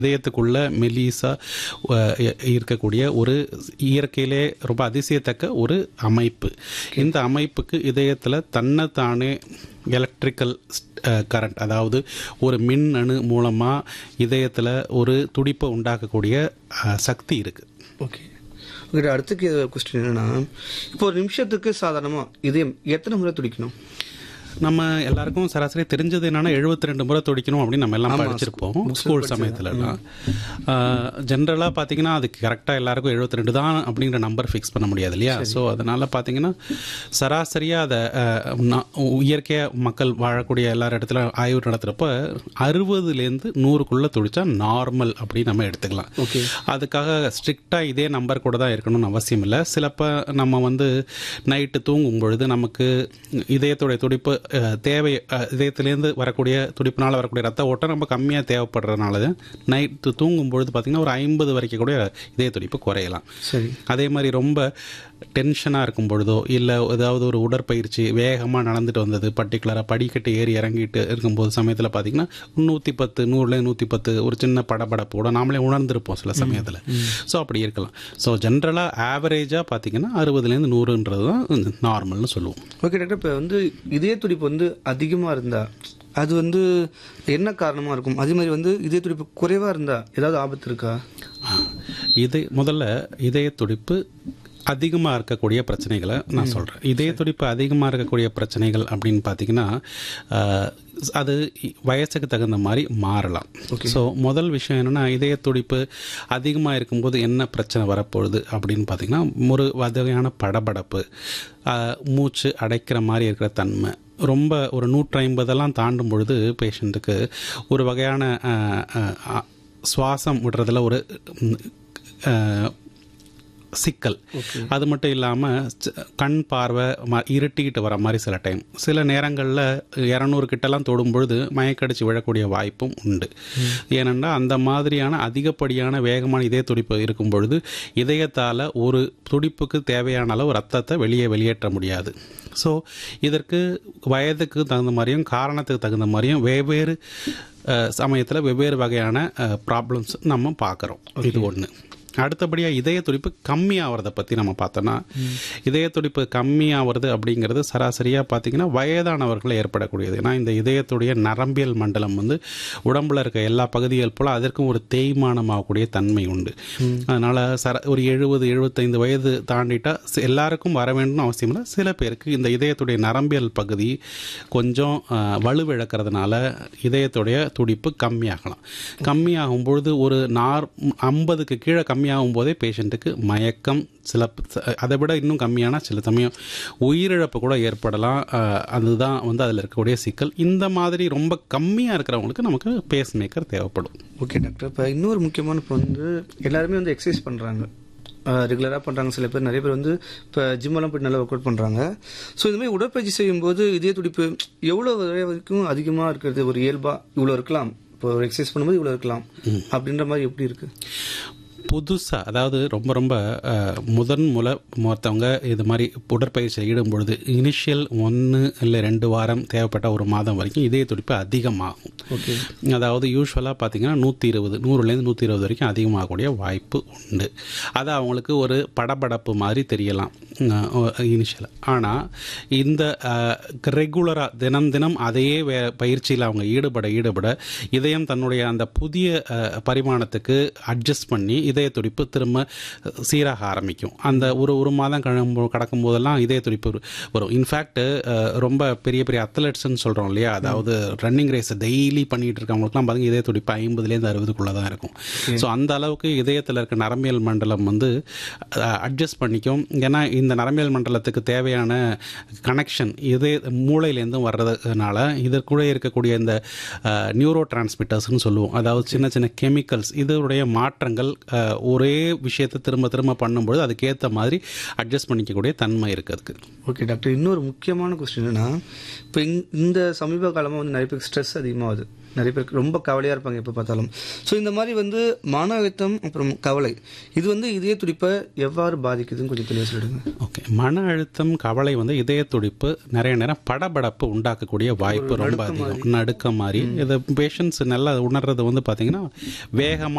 இதயத்துக்குள்ள மெலிசா அஹ், இ- இருக்கக்கூடிய ஒரு இயற்கையிலே ரொம்ப அதிசயத்தக்க ஒரு அமைப்பு இந்த அமைப்புக்கு இதயத்தில் தன்னைத்தானே எலக்ட்ரிக்கல் கரண்ட் அதாவது ஒரு மின் அணு மூலமாக இதயத்தில் ஒரு துடிப்பை உண்டாக்கக்கூடிய அஹ், சக்தி இருக்குது ஓகே ஓகே அடுத்த கொஸ்டின் என்னன்னா இப்போ ஒரு நிமிஷத்துக்கு சாதாரணமா இதயம் எத்தனை முறை துடிக்கணும் நம்ம எல்லாருக்கும் சராசரி தெரிஞ்சது என்னன்னா 72 ரெண்டு முறை துடிக்கணும் அப்படின்னு நம்ம எல்லாம் படிச்சிருப்போம் ஸ்கூல் சமயத்துலலாம் ஜென்ரலாக பார்த்தீங்கன்னா அது கரெக்டாக எல்லாருக்கும் 72 ரெண்டு தான் அப்படிங்கிற நம்பர் ஃபிக்ஸ் பண்ண முடியாது இல்லையா ஸோ அதனால பார்த்தீங்கன்னா சராசரியாக அதை இயற்கையாக மக்கள் வாழக்கூடிய எல்லா இடத்துல ஆய்வு நடத்துகிறப்ப அறுபதுலேருந்து நூறுக்குள்ளே துடிச்சா நார்மல் அப்படின்னு நம்ம எடுத்துக்கலாம் ஓகே அதுக்காக ஸ்ட்ரிக்டாக இதே நம்பர் கூட தான் இருக்கணும்னு அவசியம் இல்லை சிலப்ப நம்ம வந்து நைட்டு தூங்கும் பொழுது நமக்கு இதயத்துடைய துடிப்பு அஹ், தேவை அஹ், இதயத்திலேருந்து வரக்கூடிய துடிப்பினால் வரக்கூடிய ரத்த ஓட்டம் ரொம்ப கம்மியாக தேவைப்படுறதுனால தான் நைட்டு தூங்கும் பொழுது பார்த்திங்கன்னா ஒரு ஐம்பது வரைக்கும் கூட இதய துடிப்பு குறையலாம் சரி அதே மாதிரி ரொம்ப டென்ஷனாக இருக்கும் பொழுதோ இல்லை ஏதாவது ஒரு உடற்பயிற்சி வேகமாக நடந்துட்டு வந்தது பர்டிகுலராக படிக்கட்டு ஏறி இறங்கிட்டு இருக்கும்போது சமயத்தில் பார்த்தீங்கன்னா நூற்றி பத்து நூறுல நூற்றி பத்து ஒரு சின்ன படபடப்பு கூட நாமளே உணர்ந்திருப்போம் சில சமயத்தில் ஸோ அப்படி இருக்கலாம் ஸோ ஜென்ரலாக ஆவரேஜாக பார்த்தீங்கன்னா அறுபதுலேருந்து நூறுன்றது தான் நார்மல்னு சொல்லுவோம் ஓகே டாக்டர் இப்போ வந்து இதய துடிப்பு வந்து அதிகமாக இருந்தா அது வந்து என்ன காரணமாக இருக்கும் அதே மாதிரி வந்து இதய துடிப்பு குறைவாக இருந்தா ஏதாவது ஆபத்து இருக்கா ஆ. இது முதல்ல இதய துடிப்பு அதிகமாக இருக்கக்கூடிய பிரச்சனைகளை நான் சொல்கிறேன் இதய துடிப்பு அதிகமாக இருக்கக்கூடிய பிரச்சனைகள் அப்படின்னு பார்த்தீங்கன்னா ஆ, அது வயசுக்கு தகுந்த மாதிரி மாறலாம் ஸோ முதல் விஷயம் என்னென்னா இதய துடிப்பு அதிகமாக இருக்கும்போது என்ன பிரச்சனை வரப்போகுது அப்படின்னு பார்த்தீங்கன்னா ஒரு வகையான படபடப்பு ஆ, மூச்சு அடைக்கிற மாதிரி இருக்கிற தன்மை ரொம்ப ஒரு நூற்றி ஐம்பதெல்லாம் தாண்டும் பொழுது பேஷண்ட்டுக்கு ஒரு வகையான ஆ, ஆ, ஆ, சுவாசம் விடுறதுல ஒரு ம், ஆ, சிக்கல் அது மட்டும் இல்லாமல் கண் பார்வை ம- இருட்டிக்கிட்டு வர மாதிரி சில டைம் சில நேரங்களில் இரநூறு கிட்டலாம் தொடும் பொழுது மயக்கடிச்சு விழக்கூடிய வாய்ப்பும் உண்டு ஏனென்றால் அந்த மாதிரியான அதிகப்படியான வேகமான இதய துடிப்பு இருக்கும் பொழுது இதயத்தால் ஒரு துடிப்புக்கு தேவையான அளவு ரத்தத்தை வெளியே வெளியேற்ற முடியாது ஸோ இதற்கு வயதுக்கு தகுந்த மாதிரியும் காரணத்துக்கு தகுந்த மாதிரியும் வெவ்வேறு சமயத்தில் வெவ்வேறு வகையான ப்ராப்ளம்ஸ் நம்ம பார்க்குறோம் இது ஒன்று அடுத்தபடியாக இதய துடிப்பு கம்மியாகிறத பற்றி நம்ம பார்த்தோன்னா இதய துடிப்பு கம்மியாகிறது அப்படிங்கிறது சராசரியாக பார்த்தீங்கன்னா வயதானவர்களில் ஏற்படக்கூடியது ஏன்னா இந்த இதயத்துடைய நரம்பியல் மண்டலம் வந்து உடம்புல இருக்க எல்லா பகுதிகள் போல் அதற்கும் ஒரு தேய்மானமாகக்கூடிய தன்மை உண்டு அதனால் சர ஒரு எழுபது எழுபத்தைந்து வயது தாண்டிட்டா சி- எல்லாருக்கும் வர வேண்டும்னு அவசியம் இல்லை சில பேருக்கு இந்த இதயத்துடைய நரம்பியல் பகுதி கொஞ்சம் அஹ், வலுவிழக்கிறதுனால இதயத்துடைய துடிப்பு கம்மியாகலாம் கம்மியாகும் பொழுது ஒரு நார் ஐம்பதுக்கு கீழே கம்மியாகும் போதே பேஷண்ட்டுக்கு மயக்கம் சில அதை விட இன்னும் கம்மியான சில சமயம் உயிரிழப்பு கூட ஏற்படலாம் அஹ், அதுதான் வந்து அதில் இருக்கக்கூடிய சிக்கல் இந்த மாதிரி ரொம்ப கம்மியாக இருக்கிறவங்களுக்கு நமக்கு பேஸ் மேக்கர் தேவைப்படும் ஓகே டாக்டர் இப்போ இன்னொரு முக்கியமான இப்போ வந்து எல்லாருமே வந்து எக்ஸசைஸ் பண்ணுறாங்க ரெகுலராக பண்ணுறாங்க சில பேர் நிறைய பேர் வந்து இப்போ ஜிம்மெல்லாம் போய் நல்லா ஒர்க் அவுட் பண்ணுறாங்க ஸோ இந்த மாதிரி உடற்பயிற்சி செய்யும்போது இதய துடிப்பு எவ்வளோ வரைக்கும் அதிகமாக இருக்கிறது ஒரு இயல்பாக இவ்வளோ இருக்கலாம் இப்போ ஒரு எக்ஸசைஸ் பண்ணும்போது இவ்வளோ இருக்கலாம் அப்படின்ற மாதிரி எப்படி இருக்கு புதுசாக அதாவது ரொம்ப ரொம்ப அஹ், முதன் முல மொத்தவங்க இது மாதிரி உடற்பயிற்சியில் ஈடும் பொழுது இனிஷியல் ஒன்று இல்லை ரெண்டு வாரம் தேவைப்பட்ட ஒரு மாதம் வரைக்கும் இதய துடிப்பு அதிகமாகும் ஓகே அதாவது யூஸ்வலாக பார்த்தீங்கன்னா நூற்றி இருபது நூறுலேருந்து நூற்றி இருபது வரைக்கும் அதிகமாகக்கூடிய வாய்ப்பு உண்டு அது அவங்களுக்கு ஒரு படபடப்பு மாதிரி தெரியலாம் இனிஷியலாக ஆனால் இந்த ரெகுலராக தினம் தினம் அதே வே பயிற்சியில் அவங்க ஈடுபட ஈடுபட இதயம் தன்னுடைய அந்த புதிய அஹ், பரிமாணத்துக்கு அட்ஜஸ்ட் பண்ணி இதய துடிப்பு திரும்ப சீராக ஆரம்பிக்கும் அந்த ஒரு ஒரு மாதம் கடம்போ கடக்கும் போதெல்லாம் இதய துடிப்பு வரும் இன்ஃபேக்ட் ரொம்ப பெரிய பெரிய அத்லெட்ஸ்ன்னு சொல்கிறோம் இல்லையா அதாவது ரன்னிங் ரேஸ் டெய்லி பண்ணிட்டு இருக்கவங்களுக்குலாம் பார்த்தீங்கன்னா இதய துடிப்பு ஐம்பதுலேருந்து அறுபதுக்குள்ளே தான் இருக்கும் ஸோ அந்த அளவுக்கு இதயத்தில் இருக்க நரம்பியல் மண்டலம் வந்து அட்ஜஸ்ட் பண்ணிக்கும் ஏன்னா இந்த நரம்பியல் மண்டலத்துக்கு தேவையான கனெக்ஷன் இதய மூளையிலேருந்தும் வர்றதுனால இதற்குள்ளே இருக்கக்கூடிய இந்த நியூரோ டிரான்ஸ்மிட்டர்ஸ்னு சொல்லுவோம் அதாவது சின்ன சின்ன கெமிக்கல்ஸ் இதனுடைய மாற்றங்கள் அஹ், ஒரே விஷயத்தை திரும்ப திரும்ப பண்ணும்பொழுது அதுக்கேற்ற மாதிரி அட்ஜஸ்ட் பண்ணிக்கக்கூடிய தன்மை இருக்குது அதுக்கு ஓகே டாக்டர் இன்னொரு முக்கியமான கொஸ்டின் என்னன்னா இப்போ இந்த சமீப காலமாக வந்து நிறைய பேருக்கு ஸ்ட்ரெஸ் அதிகமாகுது நிறைய பேருக்கு ரொம்ப கவலையாக இருப்பாங்க எப்போ பார்த்தாலும் ஸோ இந்த மாதிரி வந்து மன அழுத்தம் அப்புறம் கவலை இது வந்து இதய துடிப்பை எவ்வாறு பாதிக்குதுன்னு கொஞ்சம் தெளிவாக சொல்லிடுங்க ஓகே மன அழுத்தம் கவலை வந்து இதய துடிப்பு நிறைய நேரம் படபடப்பு உண்டாக்கக்கூடிய வாய்ப்பு ரொம்ப அதிகம் நடுக்கம் மாதிரி இது பேஷண்ட்ஸ் நல்லா உணர்றது வந்து பார்த்தீங்கன்னா வேகமாக